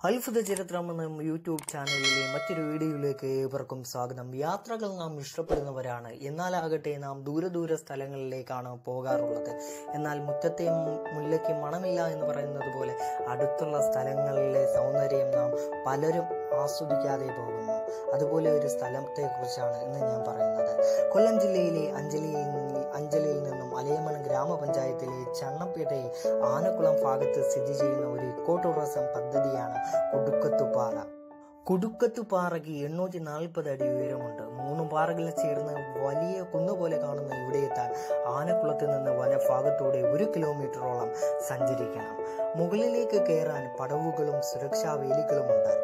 അത്ഭുത ചരിത്രം എന്ന യൂട്യൂബ് ചാനലിലെ മറ്റൊരു വീഡിയോയിലേക്ക് ഏവർക്കും സ്വാഗതം യാത്രകൾ നാം ഇഷ്ടപ്പെടുന്നവരാണ് എന്നാലാകട്ടെ നാം ദൂര ദൂര സ്ഥലങ്ങളിലേക്കാണ് പോകാറുള്ളത് എന്നാൽ മുറ്റത്തെ മു- മുല്ലയ്ക്ക് മണമില്ല എന്ന് പറയുന്നത് പോലെ അടുത്തുള്ള സ്ഥലങ്ങളിലെ സൗന്ദര്യം നാം പലരും ആസ്വദിക്കാതെ പോകുന്നു അതുപോലെ ഒരു സ്ഥലത്തെക്കുറിച്ചാണ് ഇന്ന് ഞാൻ പറയുന്നത് കൊല്ലം ജില്ലയിലെ അഞ്ചലിയിൽ നിന്ന് അഞ്ചലിയിൽ നിന്നും അലയമൺ ഗ്രാമപഞ്ചായത്തിലെ ചണ്ണപ്പേട്ടയിൽ ആനക്കുളം ഭാഗത്ത് സ്ഥിതി ചെയ്യുന്ന ഒരു ഇക്കോ ടൂറിസം പദ്ധതിയാണ് കുടുക്കത്തുപാറ കുടുക്കത്തുപാറയ്ക്ക് എണ്ണൂറ്റി നാൽപ്പത് അടി ഉയരമുണ്ട് മൂന്ന് പാറകൾ ചേർന്ന് വലിയ കുന്നുപോലെ കാണുന്ന ഇവിടെ എത്താൻ ആനക്കുളത്ത് നിന്ന് വനഭാഗത്തൂടെ ഒരു കിലോമീറ്ററോളം സഞ്ചരിക്കണം മുകളിലേക്ക് കയറാൻ പടവുകളും സുരക്ഷാ വേലികളുമുണ്ട്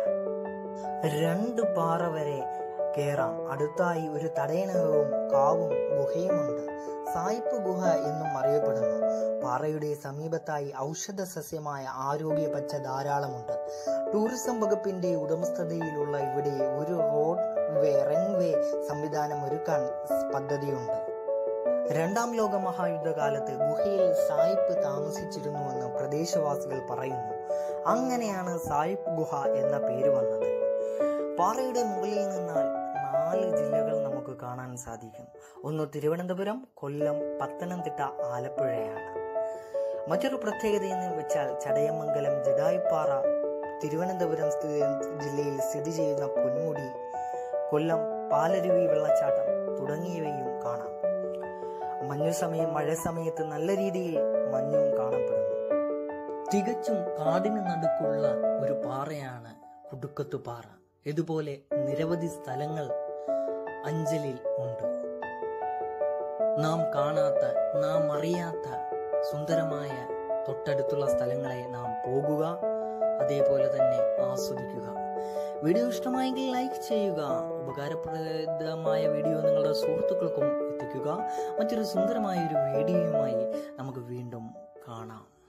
രണ്ട് പാറ വരെ കയറാം അടുത്തായി ഒരു തടയണവും കാവും ഗുഹയുമുണ്ട് സായിപ്പ് ഗുഹ എന്നും അറിയപ്പെടുന്നു പാറയുടെ സമീപത്തായി ഔഷധ സസ്യമായ ആരോഗ്യ പച്ച ധാരാളമുണ്ട് ടൂറിസം വകുപ്പിന്റെ ഉടമസ്ഥതയിലുള്ള ഇവിടെ ഒരു റോഡ് വേ റൺവേ സംവിധാനം ഒരുക്കാൻ പദ്ധതിയുണ്ട് രണ്ടാം ലോക മഹായുദ്ധകാലത്ത് ഗുഹയിൽ സായിപ്പ് താമസിച്ചിരുന്നുവെന്ന് പ്രദേശവാസികൾ പറയുന്നു അങ്ങനെയാണ് സായിപ്പ് ഗുഹ എന്ന പേര് വന്നത് പാറയുടെ മുകളിൽ നിന്നാൽ നാല് ജില്ലകൾ നമുക്ക് കാണാൻ സാധിക്കും ഒന്ന് തിരുവനന്തപുരം കൊല്ലം പത്തനംതിട്ട ആലപ്പുഴയാണ് മറ്റൊരു പ്രത്യേകത എന്ന് വെച്ചാൽ ചടയമംഗലം ജഡായുപ്പാറ തിരുവനന്തപുരം സ്ഥിതി- ജില്ലയിൽ സ്ഥിതി ചെയ്യുന്ന പൊന്മുടി കൊല്ലം പാലരുവി വെള്ളച്ചാട്ടം തുടങ്ങിയവയും കാണാം മഞ്ഞു സമയം മഴ സമയത്ത് നല്ല രീതിയിൽ മഞ്ഞും കാണപ്പെടുന്നു തികച്ചും കാടിന് നടുക്കുള്ള ഒരു പാറയാണ് കുടുക്കത്തു പാറ ഇതുപോലെ നിരവധി സ്ഥലങ്ങൾ അഞ്ചലിൽ ഉണ്ട് നാം കാണാത്ത നാം അറിയാത്ത സുന്ദരമായ തൊട്ടടുത്തുള്ള സ്ഥലങ്ങളെ നാം പോകുക അതേപോലെ തന്നെ ആസ്വദിക്കുക വീഡിയോ ഇഷ്ടമായെങ്കിൽ ലൈക്ക് ചെയ്യുക ഉപകാരപ്രദമായ വീഡിയോ നിങ്ങളുടെ സുഹൃത്തുക്കൾക്കും എത്തിക്കുക മറ്റൊരു സുന്ദരമായ ഒരു വീഡിയോയുമായി നമുക്ക് വീണ്ടും കാണാം